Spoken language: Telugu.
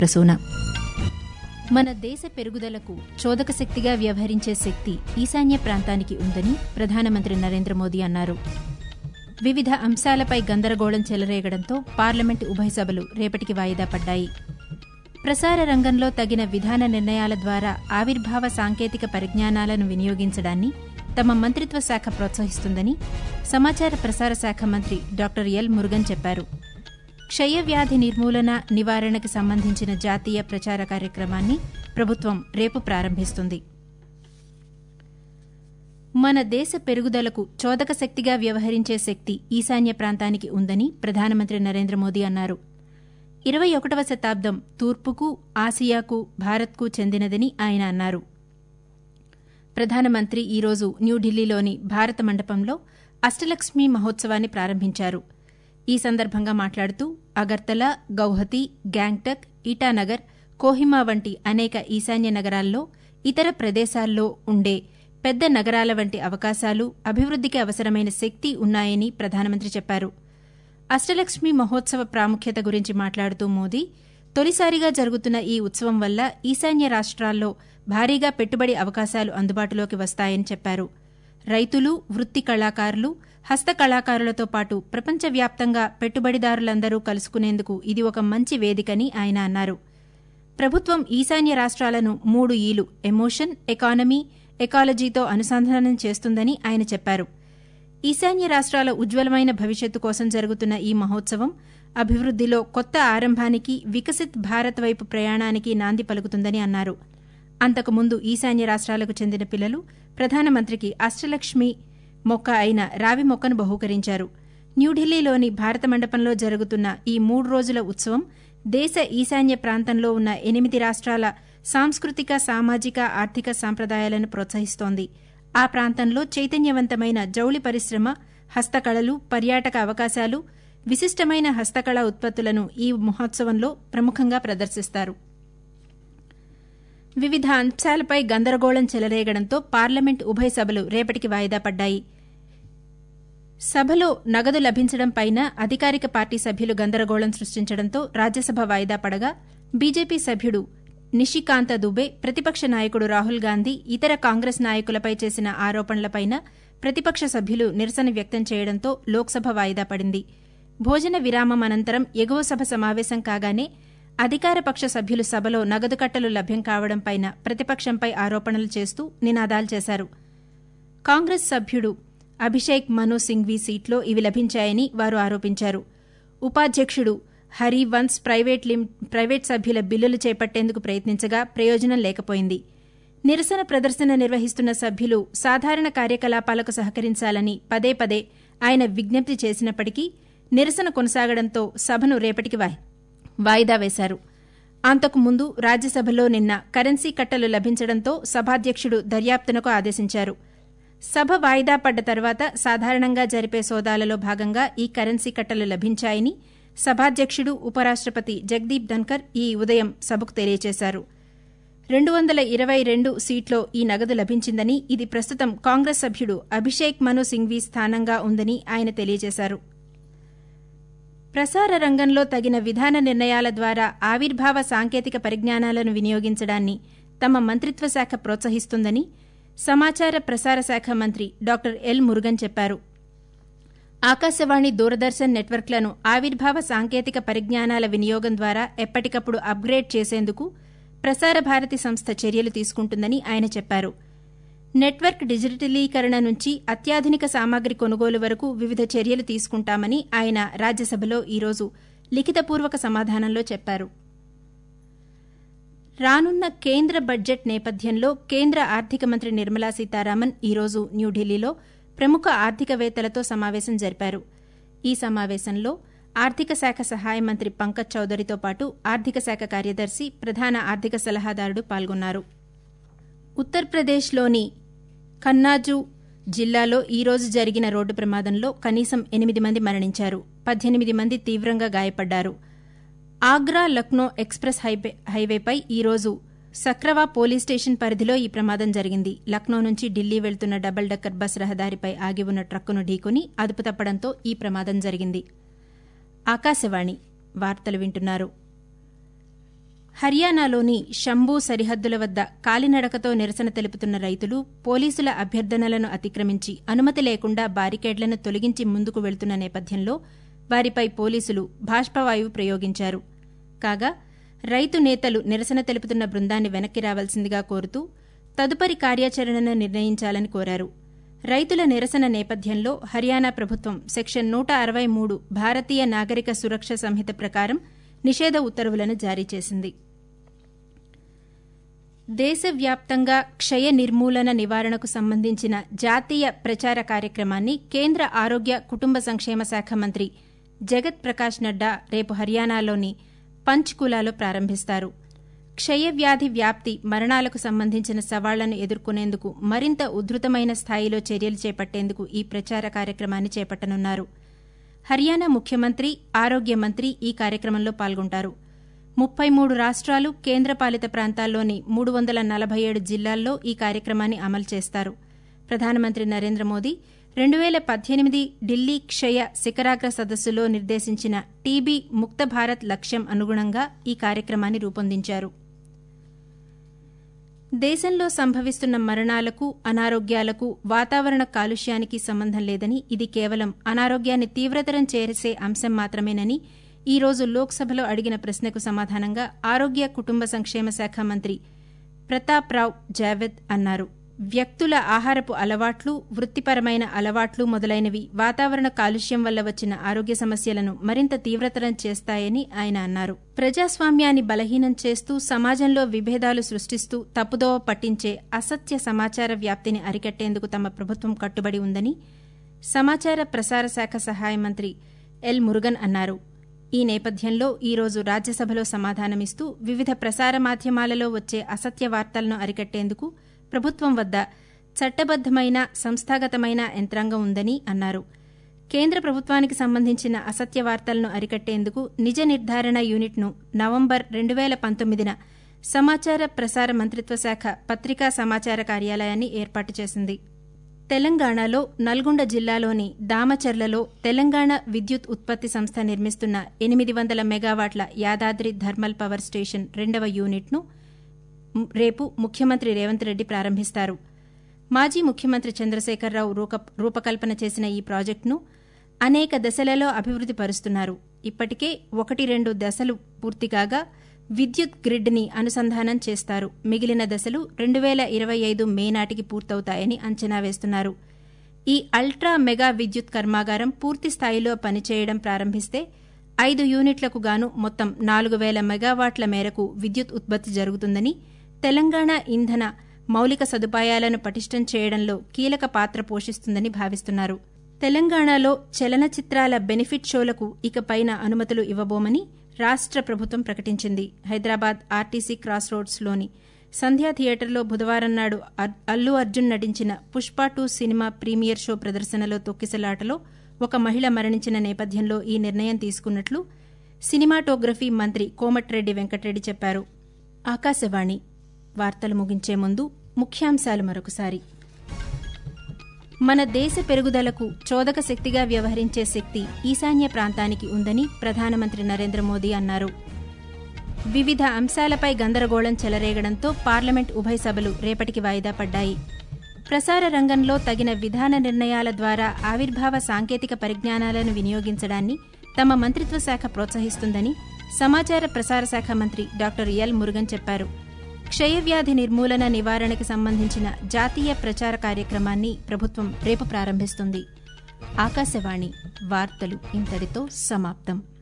ప్రసూన మన దేశ పెరుగుదలకు చోదక శక్తిగా వ్యవహరించే శక్తి ఈశాన్య ప్రాంతానికి ఉందని ప్రధానమంత్రి నరేంద్ర మోదీ అన్నారు వివిధ అంశాలపై గందరగోళం చెలరేగడంతో పార్లమెంటు ఉభయ సభలు రేపటికి వాయిదా పడ్డాయి ప్రసార రంగంలో తగిన విధాన నిర్ణయాల ద్వారా ఆవిర్భావ సాంకేతిక పరిజ్ఞానాలను వినియోగించడాన్ని తమ మంత్రిత్వ శాఖ ప్రోత్సహిస్తుందని సమాచార ప్రసార శాఖ మంత్రి డాక్టర్ ఎల్ మురుగన్ చెప్పారు క్షయవ్యాధి నిర్మూలన నివారణకు సంబంధించిన జాతీయ ప్రచార కార్యక్రమాన్ని ప్రభుత్వం రేపు ప్రారంభిస్తుంది మన దేశ పెరుగుదలకు చోదక శక్తిగా వ్యవహరించే శక్తి ఈశాన్య ప్రాంతానికి ఉందని ప్రధానమంత్రి నరేంద్ర మోదీ అన్నారు ఇరవై ఒకటవ శతాబ్దం తూర్పుకు ఆసియాకు భారత్కు చెందినదని ఆయన అన్నారు ప్రధానమంత్రి ఈరోజు న్యూఢిల్లీలోని భారత మండపంలో అష్టలక్ష్మి మహోత్సవాన్ని ప్రారంభించారు ఈ సందర్భంగా మాట్లాడుతూ అగర్తల గౌహతి గ్యాంగ్టక్ ఇటానగర్ కోహిమా వంటి అనేక ఈశాన్య నగరాల్లో ఇతర ప్రదేశాల్లో ఉండే పెద్ద నగరాల వంటి అవకాశాలు అభివృద్దికి అవసరమైన శక్తి ఉన్నాయని ప్రధానమంత్రి చెప్పారు అష్టలక్ష్మి మహోత్సవ ప్రాముఖ్యత గురించి మాట్లాడుతూ మోదీ తొలిసారిగా జరుగుతున్న ఈ ఉత్సవం వల్ల ఈశాన్య రాష్ట్రాల్లో భారీగా పెట్టుబడి అవకాశాలు అందుబాటులోకి వస్తాయని చెప్పారు రైతులు వృత్తి కళాకారులు హస్త కళాకారులతో పాటు ప్రపంచవ్యాప్తంగా పెట్టుబడిదారులందరూ కలుసుకునేందుకు ఇది ఒక మంచి వేదికని ఆయన అన్నారు ప్రభుత్వం ఈశాన్య రాష్ట్రాలను మూడు ఈలు ఎమోషన్ ఎకానమీ ఎకాలజీతో అనుసంధానం చేస్తుందని ఆయన చెప్పారు ఈశాన్య రాష్ట్రాల ఉజ్వలమైన భవిష్యత్తు కోసం జరుగుతున్న ఈ మహోత్సవం అభివృద్దిలో కొత్త ఆరంభానికి వికసిత్ భారత్ వైపు ప్రయాణానికి నాంది పలుకుతుందని అన్నారు అంతకుముందు ఈశాన్య రాష్ట్రాలకు చెందిన పిల్లలు ప్రధానమంత్రికి అష్టలక్ష్మి మొక్క అయిన రావి మొక్కను బహూకరించారు న్యూఢిల్లీలోని భారత మండపంలో జరుగుతున్న ఈ మూడు రోజుల ఉత్సవం దేశ ఈశాన్య ప్రాంతంలో ఉన్న ఎనిమిది రాష్ట్రాల సాంస్కృతిక సామాజిక ఆర్థిక సంప్రదాయాలను ప్రోత్సహిస్తోంది ఆ ప్రాంతంలో చైతన్యవంతమైన జౌళి పరిశ్రమ హస్తకళలు పర్యాటక అవకాశాలు విశిష్టమైన హస్తకళ ఉత్పత్తులను ఈ మహోత్సవంలో ప్రముఖంగా ప్రదర్శిస్తారు వివిధ అంశాలపై గందరగోళం చెలరేగడంతో పార్లమెంట్ ఉభయ సభలు రేపటికి వాయిదా పడ్డాయి సభలో నగదు లభించడంపైన అధికారిక పార్టీ సభ్యులు గందరగోళం సృష్టించడంతో రాజ్యసభ వాయిదా పడగా బీజేపీ సభ్యుడు నిషికాంత దుబే ప్రతిపక్ష నాయకుడు రాహుల్ గాంధీ ఇతర కాంగ్రెస్ నాయకులపై చేసిన ఆరోపణలపైన ప్రతిపక్ష సభ్యులు నిరసన వ్యక్తం చేయడంతో లోక్సభ వాయిదా పడింది భోజన విరామం అనంతరం ఎగువ సభ సమావేశం కాగానే అధికారపక్ష సభ్యులు సభలో నగదు కట్టలు లభ్యం కావడంపైన ప్రతిపక్షంపై ఆరోపణలు చేస్తూ నినాదాలు చేశారు కాంగ్రెస్ సభ్యుడు అభిషేక్ మను సింఘ్వీ సీట్లో ఇవి లభించాయని వారు ఆరోపించారు ఉపాధ్యక్షుడు హరివంశ్ ప్రైవేట్ లిమ్ ప్రైవేట్ సభ్యుల బిల్లులు చేపట్టేందుకు ప్రయత్నించగా ప్రయోజనం లేకపోయింది నిరసన ప్రదర్శన నిర్వహిస్తున్న సభ్యులు సాధారణ కార్యకలాపాలకు సహకరించాలని పదే పదే ఆయన విజ్ఞప్తి చేసినప్పటికీ నిరసన కొనసాగడంతో సభను రేపటికి వాయిదా వేశారు అంతకుముందు రాజ్యసభలో నిన్న కరెన్సీ కట్టలు లభించడంతో సభాధ్యక్షుడు దర్యాప్తునకు ఆదేశించారు సభ వాయిదా పడ్డ తర్వాత సాధారణంగా జరిపే సోదాలలో భాగంగా ఈ కరెన్సీ కట్టలు లభించాయని సభాధ్యక్షుడు ఉపరాష్టపతి జగదీప్ ధన్కర్ ఈ ఉదయం సభకు తెలియజేశారు రెండు వందల ఇరవై రెండు సీట్లో ఈ నగదు లభించిందని ఇది ప్రస్తుతం కాంగ్రెస్ సభ్యుడు అభిషేక్ మను సింఘ్వీ స్థానంగా ఉందని ఆయన తెలియజేశారు ప్రసార రంగంలో తగిన విధాన నిర్ణయాల ద్వారా ఆవిర్భావ సాంకేతిక పరిజ్ఞానాలను వినియోగించడాన్ని తమ మంత్రిత్వ శాఖ ప్రోత్సహిస్తుందని సమాచార ప్రసార శాఖ మంత్రి డాక్టర్ ఎల్ మురుగన్ చెప్పారు ఆకాశవాణి దూరదర్శన్ నెట్వర్క్లను ఆవిర్భావ సాంకేతిక పరిజ్ఞానాల వినియోగం ద్వారా ఎప్పటికప్పుడు అప్గ్రేడ్ చేసేందుకు ప్రసార భారతి సంస్థ చర్యలు తీసుకుంటుందని ఆయన చెప్పారు నెట్వర్క్ డిజిటలీకరణ నుంచి అత్యాధునిక సామాగ్రి కొనుగోలు వరకు వివిధ చర్యలు తీసుకుంటామని ఆయన రాజ్యసభలో ఈరోజు లిఖితపూర్వక సమాధానంలో చెప్పారు రానున్న కేంద్ర బడ్జెట్ నేపథ్యంలో కేంద్ర ఆర్థిక మంత్రి నిర్మలా సీతారామన్ ఈరోజు న్యూఢిల్లీలో ప్రముఖ ఆర్థికవేత్తలతో సమావేశం జరిపారు ఈ సమావేశంలో ఆర్థిక శాఖ సహాయ మంత్రి పంకజ్ చౌదరితో పాటు ఆర్థిక శాఖ కార్యదర్శి ప్రధాన ఆర్థిక సలహాదారుడు పాల్గొన్నారు ఉత్తరప్రదేశ్లోని కన్నాజు జిల్లాలో ఈ రోజు జరిగిన రోడ్డు ప్రమాదంలో కనీసం ఎనిమిది మంది మరణించారు పద్దెనిమిది మంది తీవ్రంగా గాయపడ్డారు ఆగ్రా లక్నో ఎక్స్ప్రెస్ హైవే హైవేపై ఈరోజు సక్రవా పోలీస్ స్టేషన్ పరిధిలో ఈ ప్రమాదం జరిగింది లక్నో నుంచి ఢిల్లీ వెళ్తున్న డబుల్ డెక్కర్ బస్ రహదారిపై ఆగి ఉన్న ట్రక్కును ఢీకొని అదుపు తప్పడంతో ఈ ప్రమాదం జరిగింది ఆకాశవాణి వార్తలు వింటున్నారు హర్యానాలోని షంబూ సరిహద్దుల వద్ద కాలినడకతో నిరసన తెలుపుతున్న రైతులు పోలీసుల అభ్యర్థనలను అతిక్రమించి అనుమతి లేకుండా బారికేడ్లను తొలగించి ముందుకు వెళ్తున్న నేపథ్యంలో వారిపై పోలీసులు బాష్పవాయువు ప్రయోగించారు కాగా రైతు నేతలు నిరసన తెలుపుతున్న బృందాన్ని వెనక్కి రావాల్సిందిగా కోరుతూ తదుపరి కార్యాచరణను నిర్ణయించాలని కోరారు రైతుల నిరసన నేపథ్యంలో హర్యానా ప్రభుత్వం సెక్షన్ నూట అరవై మూడు భారతీయ నాగరిక సురక్ష సంహిత ప్రకారం నిషేధ ఉత్తర్వులను జారీ చేసింది దేశవ్యాప్తంగా క్షయ నిర్మూలన నివారణకు సంబంధించిన జాతీయ ప్రచార కార్యక్రమాన్ని కేంద్ర ఆరోగ్య కుటుంబ సంక్షేమ శాఖ మంత్రి జగత్ ప్రకాష్ నడ్డా రేపు హర్యానాలోని పంచ్కులాలో ప్రారంభిస్తారు క్షయవ్యాధి వ్యాప్తి మరణాలకు సంబంధించిన సవాళ్లను ఎదుర్కొనేందుకు మరింత ఉధృతమైన స్థాయిలో చర్యలు చేపట్టేందుకు ఈ ప్రచార కార్యక్రమాన్ని చేపట్టనున్నారు హర్యానా ముఖ్యమంత్రి ఆరోగ్య మంత్రి ఈ కార్యక్రమంలో పాల్గొంటారు ముప్పై మూడు రాష్ట్రాలు కేంద్రపాలిత ప్రాంతాల్లోని మూడు వందల నలభై ఏడు జిల్లాల్లో ఈ కార్యక్రమాన్ని అమలు చేస్తారు ప్రధానమంత్రి నరేంద్ర మోదీ రెండు వేల పద్దెనిమిది ఢిల్లీ క్షయ శిఖరాగ్ర సదస్సులో నిర్దేశించిన టీబీ ముక్త భారత్ లక్ష్యం అనుగుణంగా ఈ కార్యక్రమాన్ని రూపొందించారు దేశంలో సంభవిస్తున్న మరణాలకు అనారోగ్యాలకు వాతావరణ కాలుష్యానికి సంబంధం లేదని ఇది కేవలం అనారోగ్యాన్ని తీవ్రతరం చేసే అంశం మాత్రమేనని ఈ రోజు లోక్సభలో అడిగిన ప్రశ్నకు సమాధానంగా ఆరోగ్య కుటుంబ సంక్షేమ శాఖ మంత్రి ప్రతాప్ రావ్ జావెద్ అన్నారు వ్యక్తుల ఆహారపు అలవాట్లు వృత్తిపరమైన అలవాట్లు మొదలైనవి వాతావరణ కాలుష్యం వల్ల వచ్చిన ఆరోగ్య సమస్యలను మరింత తీవ్రతరం చేస్తాయని ఆయన అన్నారు ప్రజాస్వామ్యాన్ని బలహీనం చేస్తూ సమాజంలో విభేదాలు సృష్టిస్తూ తప్పుదోవ పట్టించే అసత్య సమాచార వ్యాప్తిని అరికట్టేందుకు తమ ప్రభుత్వం కట్టుబడి ఉందని సమాచార ప్రసార శాఖ సహాయ మంత్రి ఎల్ మురుగన్ అన్నారు ఈ నేపథ్యంలో ఈ రోజు రాజ్యసభలో సమాధానమిస్తూ వివిధ ప్రసార మాధ్యమాలలో వచ్చే అసత్య వార్తలను అరికట్టేందుకు ప్రభుత్వం వద్ద చట్టబద్దమైన సంస్థాగతమైన యంత్రాంగం ఉందని అన్నారు కేంద్ర ప్రభుత్వానికి సంబంధించిన అసత్య వార్తలను అరికట్టేందుకు నిజ నిర్ధారణ యూనిట్ను నవంబర్ రెండు వేల పంతొమ్మిదిన సమాచార ప్రసార మంత్రిత్వ శాఖ పత్రికా సమాచార కార్యాలయాన్ని ఏర్పాటు చేసింది తెలంగాణలో నల్గొండ జిల్లాలోని దామచర్లలో తెలంగాణ విద్యుత్ ఉత్పత్తి సంస్థ నిర్మిస్తున్న ఎనిమిది వందల మెగావాట్ల యాదాద్రి థర్మల్ పవర్ స్టేషన్ రెండవ యూనిట్ను రేపు ముఖ్యమంత్రి రేవంత్ రెడ్డి ప్రారంభిస్తారు మాజీ ముఖ్యమంత్రి చంద్రశేఖరరావు రూపకల్పన చేసిన ఈ ప్రాజెక్టును అనేక దశలలో అభివృద్ది పరుస్తున్నారు ఇప్పటికే ఒకటి రెండు దశలు పూర్తికాగా విద్యుత్ గ్రిడ్ని అనుసంధానం చేస్తారు మిగిలిన దశలు రెండు వేల ఇరవై ఐదు మే నాటికి పూర్తవుతాయని అంచనా వేస్తున్నారు ఈ అల్ట్రా మెగా విద్యుత్ కర్మాగారం పూర్తి స్థాయిలో పనిచేయడం ప్రారంభిస్తే ఐదు యూనిట్లకు గాను మొత్తం నాలుగు వేల మెగావాట్ల మేరకు విద్యుత్ ఉత్పత్తి జరుగుతుందని తెలంగాణ ఇంధన మౌలిక సదుపాయాలను పటిష్టం చేయడంలో కీలక పాత్ర పోషిస్తుందని భావిస్తున్నారు తెలంగాణలో చలనచిత్రాల బెనిఫిట్ షోలకు ఇకపైన అనుమతులు ఇవ్వబోమని రాష్ట ప్రభుత్వం ప్రకటించింది హైదరాబాద్ ఆర్టీసీ క్రాస్ రోడ్స్లోని సంధ్యా థియేటర్లో బుధవారం నాడు అల్లు అర్జున్ నటించిన Pushpa two cinema premiere show ప్రదర్శనలో తొక్కిసలాటలో ఒక మహిళ మరణించిన నేపథ్యంలో ఈ నిర్ణయం తీసుకున్నట్లు సినిమాటోగ్రఫీ మంత్రి కోమటిరెడ్డి వెంకటరెడ్డి చెప్పారు ఆకాశవాణి వార్తలు ముగించే ముందు ముఖ్యాంశాలు మరొకసారి మన దేశ పెరుగుదలకు చోదక శక్తిగా వ్యవహరించే శక్తి ఈశాన్య ప్రాంతానికి ఉందని ప్రధానమంత్రి నరేంద్ర మోదీ అన్నారు వివిధ అంశాలపై గందరగోళం చెలరేగడంతో పార్లమెంట్ ఉభయ సభలు రేపటికి వాయిదా పడ్డాయి ప్రసార రంగంలో తగిన విధాన నిర్ణయాల ద్వారా ఆవిర్భావ సాంకేతిక పరిజ్ఞానాలను వినియోగించడాన్ని తమ మంత్రిత్వ శాఖ ప్రోత్సహిస్తుందని సమాచార ప్రసార శాఖ మంత్రి డాక్టర్ ఎల్ మురుగన్ చెప్పారు క్షయవ్యాధి నిర్మూలన నివారణకి సంబంధించిన జాతీయ ప్రచార కార్యక్రమాన్ని ప్రభుత్వం రేపు ప్రారంభిస్తుంది ఆకాశవాణి వార్తలు ఇంతటితో సమాప్తం